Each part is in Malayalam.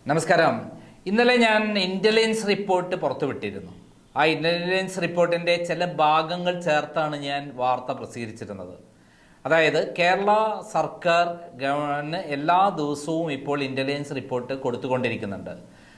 നമസ്കാരം ഇന്നലെ ഞാൻ ഇന്റലിജൻസ് റിപ്പോർട്ട് പുറത്തുവിട്ടിരുന്നു ആ ഇന്റലിജൻസ് റിപ്പോർട്ടിന്റെ ചില ഭാഗങ്ങൾ ചേർത്താണ് ഞാൻ വാർത്ത പ്രസിദ്ധീകരിച്ചിരുന്നത് അതായത് കേരള സർക്കാർ ഗവൺമെന്റിന് എല്ലാ ദിവസവും ഇപ്പോൾ ഇന്റലിജൻസ് റിപ്പോർട്ട് കൊടുത്തുകൊണ്ടിരിക്കുന്നുണ്ട്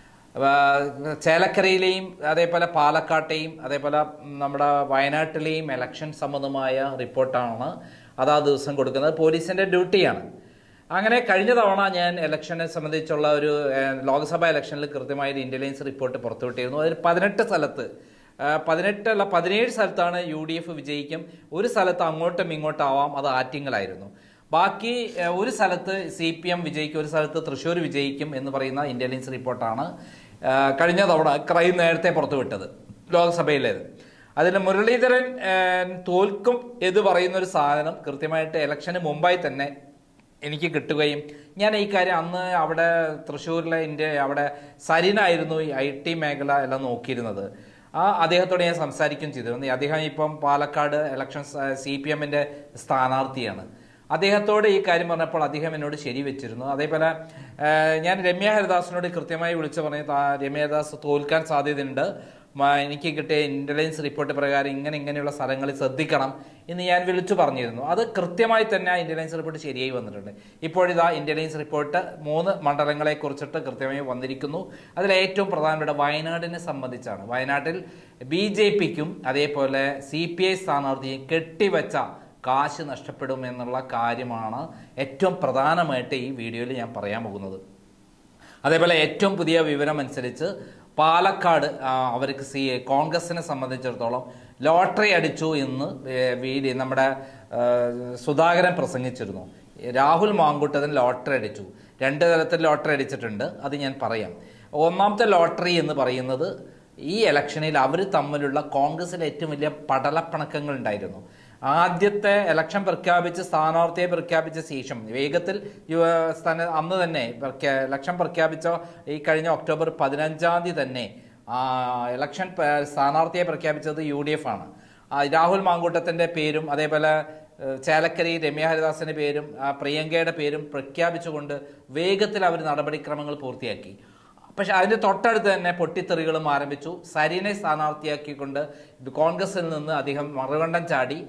ആ, ചേലക്കരയിലെയും അതേപോലെ പാലക്കാട്ടെയും അതേപോലെ നമ്മുടെ വയനാട്ടിലെയും ഇലക്ഷൻ സംബന്ധമായ റിപ്പോർട്ടാണ് അതാ ദിവസം കൊടുക്കുന്നത് പോലീസിന്റെ ഡ്യൂട്ടിയാണ് അങ്ങനെ കഴിഞ്ഞ തവണ ഞാൻ ഇലക്ഷനെ സംബന്ധിച്ചുള്ള ഒരു ഏഹ്, ലോക്സഭാ ഇലക്ഷനിൽ കൃത്യമായ ഒരു ഇന്റലിജൻസ് റിപ്പോർട്ട് പുറത്തുവിട്ടിരുന്നു അതിൽ പതിനെട്ട് സ്ഥലത്ത് ഏഹ്, പതിനെട്ടല്ല പതിനേഴ് സ്ഥലത്താണ് യു ഡി എഫ് വിജയിക്കും ഒരു സ്ഥലത്ത് അങ്ങോട്ടും ഇങ്ങോട്ടും ആവാം അത് ആറ്റിങ്ങലായിരുന്നു ബാക്കി ഏഹ്, ഒരു സ്ഥലത്ത് സി പി എം വിജയിക്കും ഒരു സ്ഥലത്ത് തൃശ്ശൂർ വിജയിക്കും എന്ന് പറയുന്ന ഇന്റലിജൻസ് റിപ്പോർട്ടാണ് ഏഹ്, കഴിഞ്ഞ തവണ ക്രൈം നേരത്തെ പുറത്തുവിട്ടത് ലോക്സഭയിലേത് അതിൽ മുരളീധരൻ ഏഹ്, തോൽക്കും എന്ന് പറയുന്ന ഒരു സാധനം കൃത്യമായിട്ട് ഇലക്ഷന് മുമ്പായി തന്നെ എനിക്ക് കിട്ടുകയും ഞാൻ ഈ കാര്യം അന്ന് അവിടെ തൃശ്ശൂരിലെ എൻ്റെ അവിടെ സരിനായിരുന്നു ഈ ഐ ടി മേഖല എല്ലാം നോക്കിയിരുന്നത് ആ അദ്ദേഹത്തോട് ഞാൻ സംസാരിക്കുകയും ചെയ്തിരുന്നു അദ്ദേഹം ഇപ്പം പാലക്കാട് ഇലക്ഷൻ സി പി എമ്മിൻ്റെ സ്ഥാനാർത്ഥിയാണ് അദ്ദേഹത്തോട് ഈ കാര്യം പറഞ്ഞപ്പോൾ അദ്ദേഹം എന്നോട് ശരി വെച്ചിരുന്നു അതേപോലെ ഏഹ്, ഞാൻ രമ്യ ഹരിദാസിനോട് കൃത്യമായി വിളിച്ചു പറഞ്ഞു "താ- രമ്യ ഹരിദാസ് തോൽക്കാൻ സാധ്യതയുണ്ട് മ- എനിക്ക് കിട്ടിയ ഇന്റലിജൻസ് റിപ്പോർട്ട് പ്രകാരം ഇങ്ങനെ ഇങ്ങനെയുള്ള സ്ഥലങ്ങളിൽ ശ്രദ്ധിക്കണം എന്ന് ഞാൻ വിളിച്ചു പറഞ്ഞിരുന്നു അത് കൃത്യമായി തന്നെ ആ ഇന്റലിജൻസ് റിപ്പോർട്ട് ശരിയായി വന്നിട്ടുണ്ട് ഇപ്പോഴിതാ ഇന്റലിജൻസ് റിപ്പോർട്ട് മൂന്ന് മണ്ഡലങ്ങളെ കുറിച്ചിട്ട് കൃത്യമായി വന്നിരിക്കുന്നു അതിൽ ഏറ്റവും പ്രധാനപ്പെട്ട വയനാടിനെ സംബന്ധിച്ചാണ് വയനാട്ടിൽ ബി ജെ പിക്കും അതേപോലെ സി പി ഐ സ്ഥാനാർത്ഥിയും കെട്ടിവെച്ച കാശ് നഷ്ടപ്പെടും എന്നുള്ള കാര്യമാണ് ഏറ്റവും പ്രധാനമായിട്ട് ഈ വീഡിയോയിൽ ഞാൻ പറയാൻ പോകുന്നത് അതേപോലെ ഏറ്റവും പുതിയ വിവരം അനുസരിച്ച് പാലക്കാട് ആ, അവർക്ക് സി കോൺഗ്രസിനെ സംബന്ധിച്ചിടത്തോളം ലോട്ടറി അടിച്ചു എന്ന് ഏ, വീഡിയോ നമ്മുടെ ആ, സുധാകരൻ പ്രസംഗിച്ചിരുന്നു രാഹുൽ മാങ്കുട്ടത്തിന് ലോട്ടറി അടിച്ചു രണ്ട് തരത്തിൽ ലോട്ടറി അടിച്ചിട്ടുണ്ട് അത് ഞാൻ പറയാം ഒന്നാമത്തെ ലോട്ടറി എന്ന് പറയുന്നത് ഈ ഇലക്ഷനിൽ അവർ തമ്മിലുള്ള കോൺഗ്രസിലെ ഏറ്റവും വലിയ പടലപ്പിണക്കങ്ങൾ ഉണ്ടായിരുന്നു ആദ്യത്തെ ഇലക്ഷൻ പ്രഖ്യാപിച്ച് സ്ഥാനാർത്ഥിയെ പ്രഖ്യാപിച്ച ശേഷം വേഗത്തിൽ യു- സ്ഥാന അന്ന് തന്നെ പ്രഖ്യാ- ഇലക്ഷൻ പ്രഖ്യാപിച്ച ഈ കഴിഞ്ഞ ഒക്ടോബർ പതിനഞ്ചാം തീയതി തന്നെ ആ, ഇലക്ഷൻ പ- സ്ഥാനാർത്ഥിയെ പ്രഖ്യാപിച്ചത് യു ഡി എഫ് ആണ് ആ, രാഹുൽ മാങ്കൂട്ടത്തിന്റെ പേരും അതേപോലെ ഏഹ്, ചേലക്കരയിൽ രമ്യ ഹരിദാസിന്റെ പേരും ആ, പ്രിയങ്കയുടെ പേരും പ്രഖ്യാപിച്ചുകൊണ്ട് വേഗത്തിൽ അവർ നടപടിക്രമങ്ങൾ പൂർത്തിയാക്കി പക്ഷെ അതിന്റെ തൊട്ടടുത്ത് തന്നെ പൊട്ടിത്തെറികളും ആരംഭിച്ചു സരീനെ സ്ഥാനാർത്ഥിയാക്കിക്കൊണ്ട് ഇത് കോൺഗ്രസിൽ നിന്ന് അദ്ദേഹം മറുകണ്ഠം ചാടി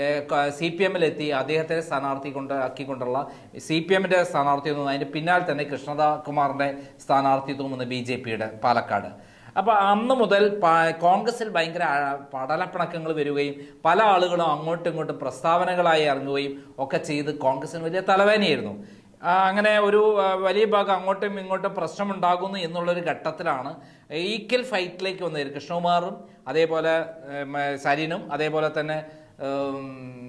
സി പി എമ്മിലെത്തി അദ്ദേഹത്തെ സ്ഥാനാർത്ഥി കൊണ്ട് ആക്കിക്കൊണ്ടുള്ള സി പി എമ്മിന്റെ സ്ഥാനാർത്ഥിത്വം അതിന്റെ പിന്നാലെ തന്നെ കൃഷ്ണദാ കുമാറിന്റെ സ്ഥാനാർത്ഥിത്വം എന്ന് ബി ജെ പിയുടെ പാലക്കാട് അപ്പൊ അന്ന് മുതൽ പ- കോൺഗ്രസിൽ ഭയങ്കര ആ- പടലപ്പിണക്കങ്ങൾ വരികയും പല ആളുകളും അങ്ങോട്ടും ഇങ്ങോട്ടും പ്രസ്താവനകളായി ഇറങ്ങുകയും ഒക്കെ ചെയ്ത് കോൺഗ്രസിന് വലിയ തലവേനയായിരുന്നു ആ, അങ്ങനെ ഒരു ആ, വലിയ ഭാഗം അങ്ങോട്ടും ഇങ്ങോട്ടും പ്രശ്നമുണ്ടാകുന്നു എന്നുള്ളൊരു ഘട്ടത്തിലാണ് ഈക്വൽ ഫൈറ്റിലേക്ക് വന്നത് കൃഷ്ണകുമാറും അതേപോലെ ഉം, സരിനും അതേപോലെ തന്നെ ഉം,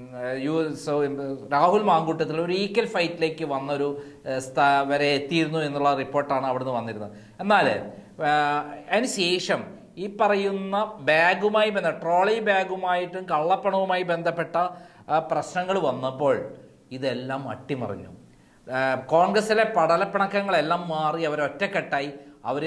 യു സോ രാഹുൽ മാങ്കൂട്ടത്തിൽ ഒരു ഈക്വൽ ഫൈറ്റിലേക്ക് വന്നൊരു ഏഹ്, സ്ഥാ- വരെ എത്തിയിരുന്നു എന്നുള്ള റിപ്പോർട്ടാണ് അവിടുന്ന് വന്നിരുന്നത് എന്നാൽ അതിന് ശേഷം ഈ പറയുന്ന ബാഗുമായി ബന്ധ ട്രോളി ബാഗുമായിട്ടും കള്ളപ്പണവുമായി ബന്ധപ്പെട്ട പ്രശ്നങ്ങൾ വന്നപ്പോൾ ഇതെല്ലാം അട്ടിമറിഞ്ഞു ആ, കോൺഗ്രസിലെ പടലപ്പിണക്കങ്ങളെല്ലാം മാറി അവർ ഒറ്റക്കെട്ടായി അവർ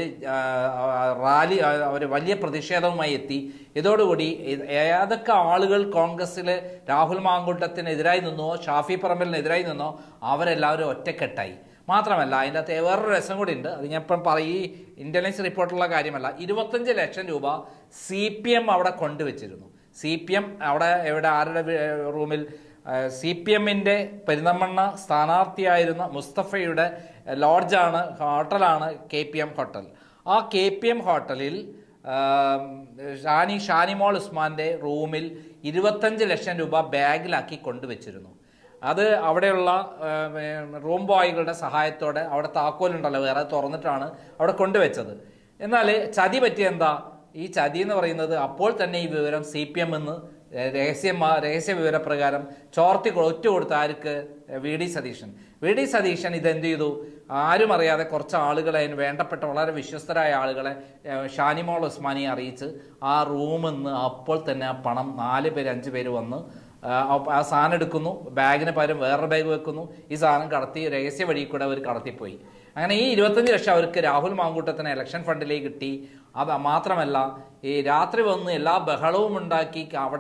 റാലി അവർ വലിയ പ്രതിഷേധവുമായി എത്തി ഇതോടുകൂടി ഇത് ഏതൊക്കെ ആളുകൾ കോൺഗ്രസ്സിൽ രാഹുൽ മാങ്കൂട്ടത്തിനെതിരായി നിന്നോ ഷാഫി പറമ്പലിനെതിരായി നിന്നോ അവരെല്ലാവരും ഒറ്റക്കെട്ടായി മാത്രമല്ല അതിൻ്റെ അകത്ത് വേറൊരു രസം കൂടി ഉണ്ട് അത് ഞാൻ ഇപ്പം പറയും ഈ ഇന്റലിജൻസ് റിപ്പോർട്ടുള്ള കാര്യമല്ല ഇരുപത്തഞ്ച് ലക്ഷം രൂപ സി പി എം അവിടെ കൊണ്ടുവച്ചിരുന്നു സി പി എം അവിടെ എവിടെ ആരുടെ വി- റൂമിൽ സി പി എമ്മിൻ്റെ പെരുന്തമണ്ണ സ്ഥാനാർത്ഥിയായിരുന്ന മുസ്തഫയുടെ ലോഡ്ജാണ് ഹോട്ടലാണ് കെ പി എം ഹോട്ടൽ ആ കെ പി എം ഹോട്ടലിൽ ആം, ഷാനി ഷാനിമോൾ ഉസ്മാന്റെ റൂമിൽ ഇരുപത്തഞ്ച് ലക്ഷം രൂപ ബാഗിലാക്കി കൊണ്ടുവച്ചിരുന്നു അത് അവിടെയുള്ള ആ, റൂം ബോയ്കളുടെ സഹായത്തോടെ അവിടെ താക്കോലുണ്ടല്ലോ വേറെ തുറന്നിട്ടാണ് അവിടെ കൊണ്ടുവച്ചത് എന്നാൽ ചതി പറ്റിയ എന്താ ഈ ചതി എന്ന് പറയുന്നത് അപ്പോൾ തന്നെ ഈ വിവരം സി പി എം എന്ന് രഹസ്യ രഹസ്യ വിവരപ്രകാരം ചോർത്തി ഒറ്റ കൊടുത്ത ആർക്ക് V D Satheesan V D Satheesan ഇതെന്ത് ചെയ്തു ആരും അറിയാതെ കുറച്ച് ആളുകളെ അതിന് വേണ്ടപ്പെട്ട വളരെ വിശ്വസ്തരായ ആളുകളെ ഏഹ്, ഷാനിമോൾ ഉസ്മാനിയെ അറിയിച്ച് ആ റൂമിൽ നിന്ന് അപ്പോൾ തന്നെ ആ പണം നാല് പേര് അഞ്ച് പേര് വന്ന് ആ, ആ സാധനം എടുക്കുന്നു ബാഗിന് പകരം വേറൊരു ബാഗ് വെക്കുന്നു ഈ സാധനം കടത്തി രഹസ്യ വഴി കൂടെ അവർ കടത്തിപ്പോയി അങ്ങനെ ഈ ഇരുപത്തഞ്ച് ലക്ഷം അവർക്ക് രാഹുൽ മാങ്കൂട്ടത്തിന് ഇലക്ഷൻ ഫണ്ടിലേക്ക് കിട്ടി അത് മാത്രമല്ല ഈ രാത്രി വന്ന് എല്ലാ ബഹളവും ഉണ്ടാക്കി അവിടെ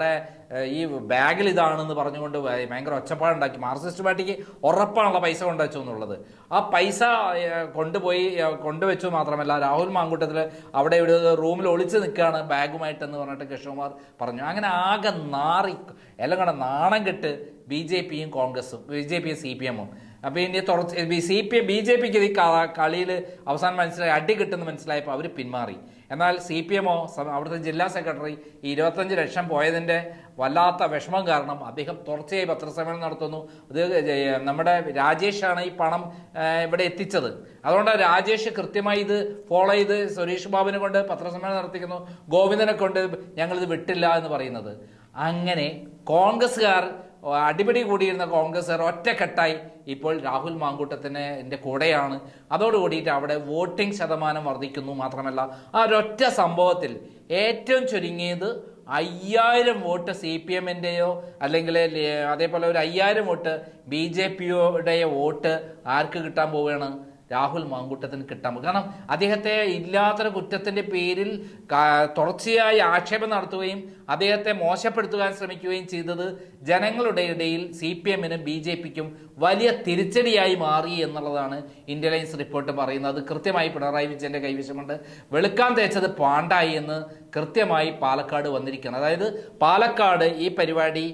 ഏഹ്, ഈ ബാഗിൽ ഇതാണെന്ന് പറഞ്ഞുകൊണ്ട് ഭയ- ഭയങ്കര ഒച്ചപ്പാടുണ്ടാക്കി മാർക്സിസ്റ്റ് പാർട്ടിക്ക് ഉറപ്പാണുള്ള പൈസ കൊണ്ടുവച്ചു എന്നുള്ളത് ആ പൈസ ഏഹ്, കൊണ്ടുപോയി ഏഹ്, കൊണ്ടുവച്ചു മാത്രമല്ല രാഹുൽ മാങ്കൂട്ടത്തിൽ അവിടെ ഇവിടെ റൂമിൽ ഒളിച്ച് നിൽക്കുകയാണ് ബാഗുമായിട്ടെന്ന് പറഞ്ഞിട്ട് കൃഷ്ണകുമാർ പറഞ്ഞു അങ്ങനെ ആകെ നാറി എല്ലാം കൂടെ നാണം കെട്ട് ബി ജെ പിയും കോൺഗ്രസും ബി ജെ പിയും സി പി എമ്മും അപ്പോൾ ഇനി തുറച്ച് സി പി ബി ജെ പിക്ക് ഈ കളിയിൽ അവസാനം മനസ്സിലായി അടി കിട്ടുമെന്ന് മനസ്സിലായപ്പോൾ അവർ പിന്മാറി എന്നാൽ സി പി എമ്മോ അവിടുത്തെ ജില്ലാ സെക്രട്ടറി ഈ ഇരുപത്തഞ്ച് ലക്ഷം പോയതിൻ്റെ വല്ലാത്ത വിഷമം കാരണം അദ്ദേഹം തുടർച്ചയായി പത്രസമ്മേളനം നടത്തുന്നു ഇത് ജയ- നമ്മുടെ രാജേഷാണ് ഈ പണം ആ, ഇവിടെ എത്തിച്ചത് അതുകൊണ്ട് രാജേഷ് കൃത്യമായി ഇത് ഫോളോ ചെയ്ത് സുരേഷ് ബാബുവിനെ കൊണ്ട് പത്രസമ്മേളനം നടത്തിക്കുന്നു ഗോവിന്ദനെ കൊണ്ട് ഞങ്ങളിത് വിട്ടില്ല എന്ന് പറയുന്നത് അങ്ങനെ കോൺഗ്രസ്സുകാർ അടിപിടി കൂടിയിരുന്ന കോൺഗ്രസ്സുകാർ ഒറ്റക്കെട്ടായി ഇപ്പോൾ രാഹുൽ മാങ്കൂട്ടത്തിന് എൻ്റെ കൂടെയാണ് അതോടുകൂടിയിട്ട് അവിടെ വോട്ടിംഗ് ശതമാനം വർദ്ധിക്കുന്നു മാത്രമല്ല ആ ഒരൊറ്റ സംഭവത്തിൽ ഏറ്റവും ചുരുങ്ങിയത് അയ്യായിരം വോട്ട് സി പി എമ്മിൻ്റെയോ അല്ലെങ്കിൽ ലെ- അതേപോലെ ഒരു അയ്യായിരം വോട്ട് ബി ജെ പിയുടെയോ വോട്ട് ആർക്ക് കിട്ടാൻ പോവുകയാണ് രാഹുൽ മാങ്കൂട്ടത്തിന് കിട്ടാൻ പോകും കാരണം അദ്ദേഹത്തെ ഇല്ലാത്തൊരു കുറ്റത്തിന്റെ പേരിൽ ക- തുടർച്ചയായി ആക്ഷേപം നടത്തുകയും അദ്ദേഹത്തെ മോശപ്പെടുത്തുവാൻ ശ്രമിക്കുകയും ചെയ്തത് ജനങ്ങളുടെ ഇടയിൽ സി പി എമ്മിനും ബി ജെ പിക്കും വലിയ തിരിച്ചടിയായി മാറി എന്നുള്ളതാണ് ഇന്റലിജൻസ് റിപ്പോർട്ട് പറയുന്നത് അത് കൃത്യമായി പിണറായി വിജയന്റെ കൈവശമുണ്ട് വെളുക്കാൻ തേച്ചത് പാണ്ടായി എന്ന് കൃത്യമായി പാലക്കാട് വന്നിരിക്കുകയാണ് അതായത് പാലക്കാട് ഈ പരിപാടി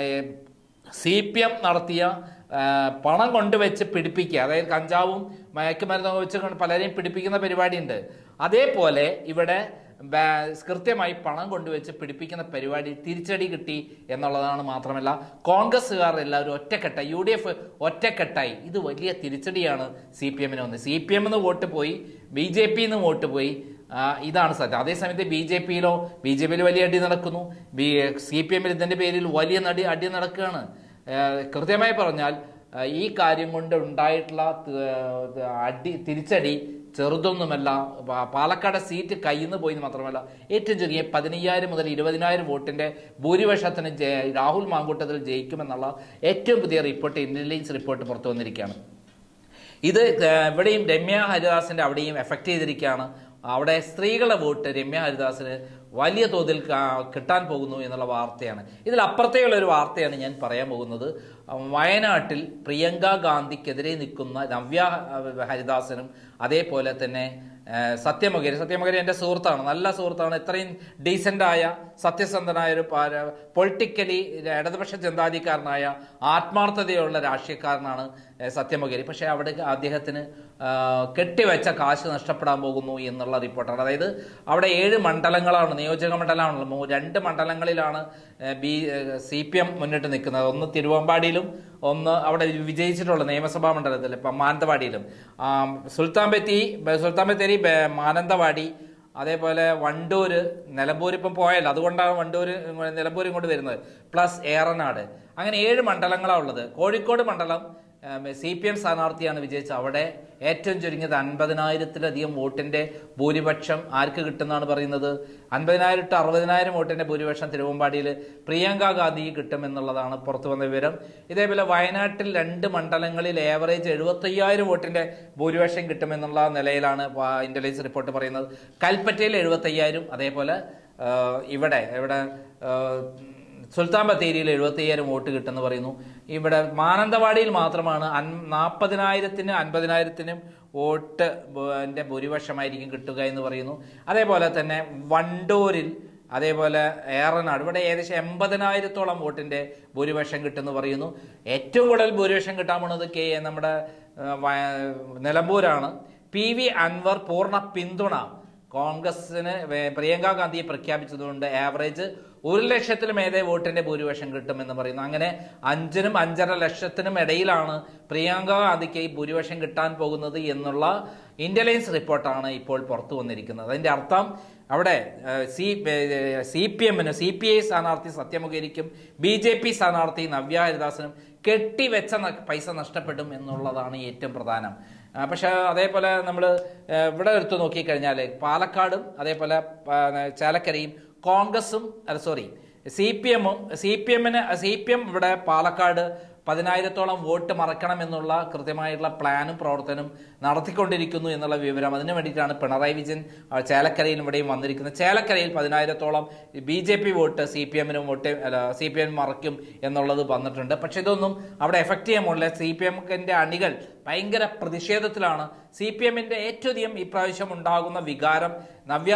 സി പി എം നടത്തിയ ആ, പണം കൊണ്ടുവച്ച് പിടിപ്പിക്കുക അതായത് കഞ്ചാവും മയക്കുമരുന്നൊക്കെ വെച്ച് കൊണ്ട് പലരെയും പിടിപ്പിക്കുന്ന പരിപാടിയുണ്ട് അതേപോലെ ഇവിടെ ബാ- കൃത്യമായി പണം കൊണ്ടുവച്ച് പിടിപ്പിക്കുന്ന പരിപാടി തിരിച്ചടി കിട്ടി എന്നുള്ളതാണ് മാത്രമല്ല കോൺഗ്രസ്സുകാർ എല്ലാവരും ഒറ്റക്കെട്ടായി യു ഡി എഫ് ഒറ്റക്കെട്ടായി ഇത് വലിയ തിരിച്ചടിയാണ് സി പി എമ്മിന് വന്നത് സി പി എമ്മിന്ന് വോട്ട് പോയി ബി ജെ പിന്ന് വോട്ട് പോയി ആ, ഇതാണ് സത്യം അതേസമയത്ത് ബി ജെ പിയിലോ ബി ജെ പിയിൽ വലിയ അടി നടക്കുന്നു ബി സി പി എമ്മിൽ ഇതിൻ്റെ പേരിൽ വലിയ നടി അടി നടക്കുകയാണ് ഏഹ് കൃത്യമായി പറഞ്ഞാൽ ഏഹ് ഈ കാര്യം കൊണ്ട് ഉണ്ടായിട്ടുള്ള ത- അടി തിരിച്ചടി ചെറുതൊന്നുമല്ല പാ- പാലക്കാട് സീറ്റ് കയ്യിൽ നിന്ന് പോയി എന്ന് മാത്രമല്ല ഏറ്റവും ചുരുങ്ങിയ പതിനയ്യായിരം മുതൽ ഇരുപതിനായിരം വോട്ടിന്റെ ഭൂരിപക്ഷത്തിന് ജയ- രാഹുൽ മാങ്കൂട്ടത്തിൽ ജയിക്കുമെന്നുള്ള ഏറ്റവും പുതിയ റിപ്പോർട്ട് ഇന്റലിജൻസ് റിപ്പോർട്ട് പുറത്തു വന്നിരിക്കുകയാണ് ഇത് ഏഹ്, ഇവിടെയും രമ്യ ഹരിദാസിന്റെ അവിടെയും എഫക്ട് ചെയ്തിരിക്കുകയാണ് അവിടെ സ്ത്രീകളുടെ വോട്ട് രമ്യ ഹരിദാസിന് വലിയ തോതിൽ കാ- കിട്ടാൻ പോകുന്നു എന്നുള്ള വാർത്തയാണ് ഇതിൽ അപ്പുറത്തേയുള്ള ഒരു വാർത്തയാണ് ഞാൻ പറയാൻ പോകുന്നത് വയനാട്ടിൽ പ്രിയങ്ക ഗാന്ധിക്കെതിരെ നിൽക്കുന്ന നവ്യ ഹരിദാസനും അതേപോലെ തന്നെ ഏഹ്, സത്യമൊകരി സത്യമൊകരി എൻ്റെ സുഹൃത്താണ് നല്ല സുഹൃത്താണ് ഇത്രയും ഡീസൻ്റായ സത്യസന്ധനായ ഒരു പൊളിറ്റിക്കലി ഇടതുപക്ഷ ചിന്താധികാരനായ ആത്മാർത്ഥതയുള്ള രാഷ്ട്രീയക്കാരനാണ് ഏഹ്, സത്യമൊകരി പക്ഷേ അവിടെ അദ്ദേഹത്തിന് ആഹ്, കെട്ടിവെച്ച കാശ് നഷ്ടപ്പെടാൻ പോകുന്നു എന്നുള്ള റിപ്പോർട്ടാണ് അതായത് അവിടെ ഏഴ് മണ്ഡലങ്ങളാണ് നിയോജക മണ്ഡലമാണല്ലോ മൂ- രണ്ട് മണ്ഡലങ്ങളിലാണ് ഏഹ്, ബി സി പി എം മുന്നിട്ട് നിൽക്കുന്നത് ഒന്ന് തിരുവമ്പാടിയിലും ഒന്ന് അവിടെ വിജയിച്ചിട്ടുള്ള നിയമസഭാ മണ്ഡലത്തിൽ ഇപ്പം മാനന്തവാടിയിലും ആം, സുൽത്താൻ ബത്തേരി സുൽത്താൻ ബത്തേരി ബേ- മാനന്തവാടി അതേപോലെ വണ്ടൂര് നിലമ്പൂർ ഇപ്പം പോയല്ലോ അതുകൊണ്ടാണ് വണ്ടൂര് ഇങ്ങോട്ട് നിലമ്പൂർ ഇങ്ങോട്ട് വരുന്നത് പ്ലസ് ഏറനാട് അങ്ങനെ ഏഴ് മണ്ഡലങ്ങളാണ് ഉള്ളത് കോഴിക്കോട് മണ്ഡലം സി പി എം സ്ഥാനാർത്ഥിയാണ് വിജയിച്ചത് അവിടെ ഏറ്റവും ചുരുങ്ങിയത് അൻപതിനായിരത്തിലധികം വോട്ടിന്റെ ഭൂരിപക്ഷം ആർക്ക് കിട്ടുമെന്നാണ് പറയുന്നത് അൻപതിനായിരം ടു അറുപതിനായിരം വോട്ടിന്റെ ഭൂരിപക്ഷം തിരുവമ്പാടിയിൽ പ്രിയങ്ക ഗാന്ധി കിട്ടുമെന്നുള്ളതാണ് പുറത്തു വന്ന വിവരം ഇതേപോലെ വയനാട്ടിൽ രണ്ട് മണ്ഡലങ്ങളിൽ ഏവറേജ് എഴുപത്തയ്യായിരം വോട്ടിന്റെ ഭൂരിപക്ഷം കിട്ടുമെന്നുള്ള നിലയിലാണ് ഇന്റലിജൻസ് റിപ്പോർട്ട് പറയുന്നത് കൽപ്പറ്റയിൽ എഴുപത്തയ്യായിരം അതേപോലെ ആ, ഇവിടെ ഇവിടെ ആ, സുൽത്താൻ ബത്തേരിയിൽ എഴുപത്തയ്യായിരം വോട്ട് കിട്ടുമെന്ന് പറയുന്നു ഇവിടെ മാനന്തവാടിയിൽ മാത്രമാണ് അൻ നാൽപ്പതിനായിരത്തിനും അൻപതിനായിരത്തിനും വോട്ട് ന്റെ ഭൂരിപക്ഷമായിരിക്കും കിട്ടുക എന്ന് പറയുന്നു അതേപോലെ തന്നെ വണ്ടൂരിൽ അതേപോലെ ഏറനാട് ഇവിടെ ഏകദേശം എൺപതിനായിരത്തോളം വോട്ടിന്റെ ഭൂരിപക്ഷം കിട്ടുമെന്ന് പറയുന്നു ഏറ്റവും കൂടുതൽ ഭൂരിപക്ഷം കിട്ടാൻ പോണത് കെ നമ്മുടെ ആ, വയ- നിലമ്പൂരാണ് പി വി അൻവർ പൂർണ്ണ പിന്തുണ കോൺഗ്രസിന് വേ- പ്രിയങ്ക ഗാന്ധിയെ പ്രഖ്യാപിച്ചതുകൊണ്ട് ആവറേജ് ഒരു ലക്ഷത്തിലും ഏതേ വോട്ടിന്റെ ഭൂരിപക്ഷം കിട്ടുമെന്ന് പറയുന്നു അങ്ങനെ അഞ്ചിനും അഞ്ചര ലക്ഷത്തിനും ഇടയിലാണ് പ്രിയങ്ക ഗാന്ധിക്ക് ഈ ഭൂരിപക്ഷം കിട്ടാൻ പോകുന്നത് എന്നുള്ള ഇന്റലിജൻസ് റിപ്പോർട്ടാണ് ഇപ്പോൾ പുറത്തു വന്നിരിക്കുന്നത് അതിന്റെ അർത്ഥം അവിടെ ഏഹ്, സി ഏഹ്, സി പി എമ്മിനും സി പി ഐ സ്ഥാനാർത്ഥി സത്യമുഖരിക്കും ബി ജെ പി സ്ഥാനാർത്ഥി നവ്യ ഹരിദാസനും കെട്ടിവെച്ച ന- പൈസ നഷ്ടപ്പെടും എന്നുള്ളതാണ് ഏറ്റവും പ്രധാനം ആ, പക്ഷെ അതേപോലെ നമ്മൾ ഇവിടെ എടുത്തു നോക്കിക്കഴിഞ്ഞാൽ പാലക്കാടും അതേപോലെ ആ, ചേലക്കരയും കോൺഗ്രസും അല്ല സോറി സി പി എമ്മും സി പി എമ്മിന് സി പി എം ഇവിടെ പാലക്കാട് പതിനായിരത്തോളം വോട്ട് മറക്കണമെന്നുള്ള കൃത്യമായിട്ടുള്ള പ്ലാനും പ്രവർത്തനം നടത്തിക്കൊണ്ടിരിക്കുന്നു എന്നുള്ള വിവരം അതിനു വേണ്ടിയിട്ടാണ് പിണറായി വിജയൻ ആ, ചേലക്കരയിലും ഇവിടെയും വന്നിരിക്കുന്നത് ചേലക്കരയിൽ പതിനായിരത്തോളം B J P vote C P എമ്മിനും വോട്ട് സി പി എം മറയ്ക്കും എന്നുള്ളത് വന്നിട്ടുണ്ട് പക്ഷെ ഇതൊന്നും അവിടെ എഫക്റ്റ് ചെയ്യാൻ പോകില്ല സി പി എമ്മിൻ്റെ അണികൾ ഭയങ്കര പ്രതിഷേധത്തിലാണ് സി പി എമ്മിൻ്റെ ഏറ്റവും അധികം ഇപ്രാവശ്യം ഉണ്ടാകുന്ന വികാരം നവ്യ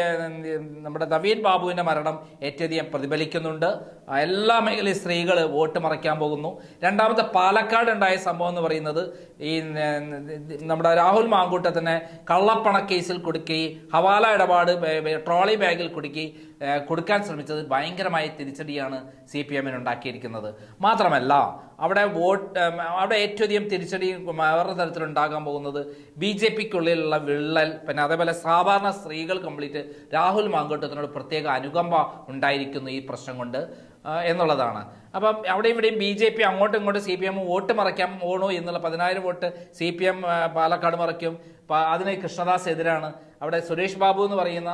നമ്മുടെ നവീൻ ബാബുവിൻ്റെ മരണം ഏറ്റവും അധികം പ്രതിഫലിക്കുന്നുണ്ട് ആ, എല്ലാ മേഖലയും സ്ത്രീകൾ വോട്ട് മറയ്ക്കാൻ പോകുന്നു രണ്ടാമത്തെ പാലക്കാട് ഉണ്ടായ സംഭവം എന്ന് പറയുന്നത് ഈ ന- നമ്മുടെ രാഹുൽ മാങ്കൂട്ടത്തിനെ കള്ളപ്പണ കേസിൽ കുടുക്കി ഹവാല ഇടപാട് ബേ- ബേ- ട്രോളി ബാഗിൽ കുടുക്കി ഏ, കൊടുക്കാൻ ശ്രമിച്ചത് ഭയങ്കരമായ തിരിച്ചടിയാണ് സി പി എമ്മിന് ഉണ്ടാക്കിയിരിക്കുന്നത് മാത്രമല്ല അവിടെ വോട്ട് ഏം, അവിടെ ഏറ്റവും അധികം തിരിച്ചടി വേറെ തരത്തിലുണ്ടാകാൻ പോകുന്നത് ബി ജെ പിക്കുള്ളിലുള്ള വിള്ളൽ പിന്നെ അതേപോലെ സാധാരണ സ്ത്രീകൾ കംപ്ലീറ്റ് രാഹുൽ മാങ്കോട്ടത്തിനോട് പ്രത്യേക അനുകമ്പ ഉണ്ടായിരിക്കുന്നു ഈ പ്രശ്നം കൊണ്ട് ആ, എന്നുള്ളതാണ് അപ്പം അവിടെ ഇവിടെയും ബി ജെ പി അങ്ങോട്ടും ഇങ്ങോട്ടും സി പി എം വോട്ട് മറയ്ക്കാൻ പോകണോ എന്നുള്ള പതിനായിരം vote C P M Palakkad മറയ്ക്കും പ- അതിന് കൃഷ്ണദാസ് എതിരാണ് അവിടെ സുരേഷ് ബാബു എന്ന് പറയുന്ന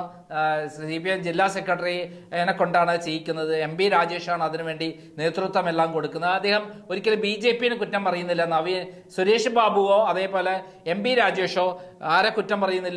സി പി എം ജില്ലാ സെക്രട്ടറിനെ കൊണ്ടാണ് ചെയ്യിക്കുന്നത് എം പി രാജേഷാണ് അതിനുവേണ്ടി നേതൃത്വം എല്ലാം കൊടുക്കുന്നത് അദ്ദേഹം ഒരിക്കലും ബി ജെ പിന് കുറ്റം പറയുന്നില്ല നവീൻ സുരേഷ് ബാബുവോ അതേപോലെ എം പി രാജേഷോ ആരെ കുറ്റം പറയുന്നില്ല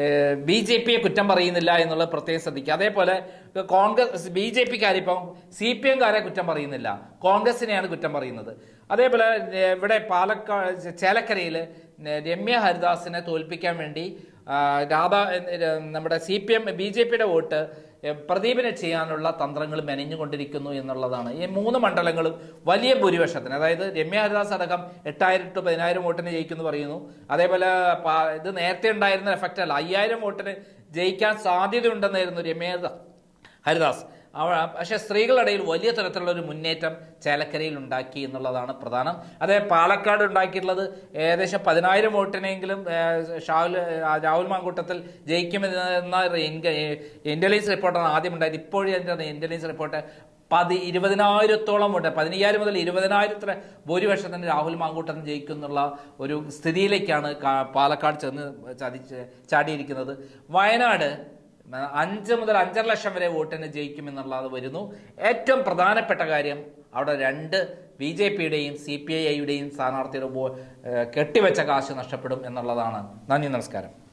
ബി ജെ പിയെ കുറ്റം പറയുന്നില്ല എന്നുള്ളത് പ്രത്യേകം ശ്രദ്ധിക്കുക അതേപോലെ കോൺഗ്രസ് ബി ജെ പിക്കാരിപ്പം സി പി എംകാരെ കുറ്റം പറയുന്നില്ല കോൺഗ്രസിനെയാണ് കുറ്റം പറയുന്നത് അതേപോലെ ഏ, ഇവിടെ പാലക്കാട് ചേലക്കരയിൽ രമ്യ ഹരിദാസിനെ തോൽപ്പിക്കാൻ വേണ്ടി ആ, രാധ ഏ, നമ്മുടെ C P M B J പിയുടെ വോട്ട് ഏ, പ്രദീപിനെ ചെയ്യാനുള്ള തന്ത്രങ്ങൾ മെനഞ്ഞുകൊണ്ടിരിക്കുന്നു എന്നുള്ളതാണ് ഈ മൂന്ന് മണ്ഡലങ്ങളും വലിയ ഭൂരിപക്ഷത്തിന് അതായത് രമ്യ ഹരിദാസ് അടക്കം എട്ടായിരം ടു പതിനായിരം വോട്ടിന് ജയിക്കുമെന്ന് പറയുന്നു അതേപോലെ പാ- ഇത് നേരത്തെ ഉണ്ടായിരുന്ന എഫക്റ്റ് അല്ല അയ്യായിരം വോട്ടിന് ജയിക്കാൻ സാധ്യതയുണ്ടെന്നായിരുന്നു രമ്യ ഹരിദാസ് ഹരിദാസ് അവ പക്ഷെ സ്ത്രീകളുടെ ഇടയിൽ വലിയ തരത്തിലുള്ള ഒരു മുന്നേറ്റം ചേലക്കരയിൽ ഉണ്ടാക്കി എന്നുള്ളതാണ് പ്രധാനം അതേ പാലക്കാട് ഉണ്ടാക്കിയിട്ടുള്ളത് ഏകദേശം പതിനായിരം വോട്ടിനെങ്കിലും ഏഹ്, ഷാഹുൽ ആ, രാഹുൽ മാങ്കൂട്ടത്തിൽ ജയിക്കുമെന്ന ഇന്റലിജൻസ് റിപ്പോർട്ടാണ് ആദ്യം ഉണ്ടായത് ഇപ്പോഴും എൻ്റെ ഇന്റലിജൻസ് റിപ്പോർട്ട് പതി ഇരുപതിനായിരത്തോളം വോട്ട് പതിനയ്യായിരം മുതൽ ഇരുപതിനായിരത്തിന് ഭൂരിപക്ഷത്തിന് രാഹുൽ മാങ്കൂട്ടൻ ജയിക്കും എന്നുള്ള ഒരു സ്ഥിതിയിലേക്കാണ് കാ- പാലക്കാട് ചെന്ന് ചതിച്ച് ചാടിയിരിക്കുന്നത് വയനാട് അഞ്ച് മുതൽ അഞ്ചര ലക്ഷം വരെ വോട്ടിന് ജയിക്കുമെന്നുള്ളത് വരുന്നു ഏറ്റവും പ്രധാനപ്പെട്ട കാര്യം അവിടെ രണ്ട് ബി ജെ പിയുടെയും സി പി ഐ ഐയുടെയും സ്ഥാനാർത്ഥിയുടെ വോ- ഏഹ് കെട്ടിവെച്ച കാശ് നഷ്ടപ്പെടും എന്നുള്ളതാണ് നന്ദി നമസ്കാരം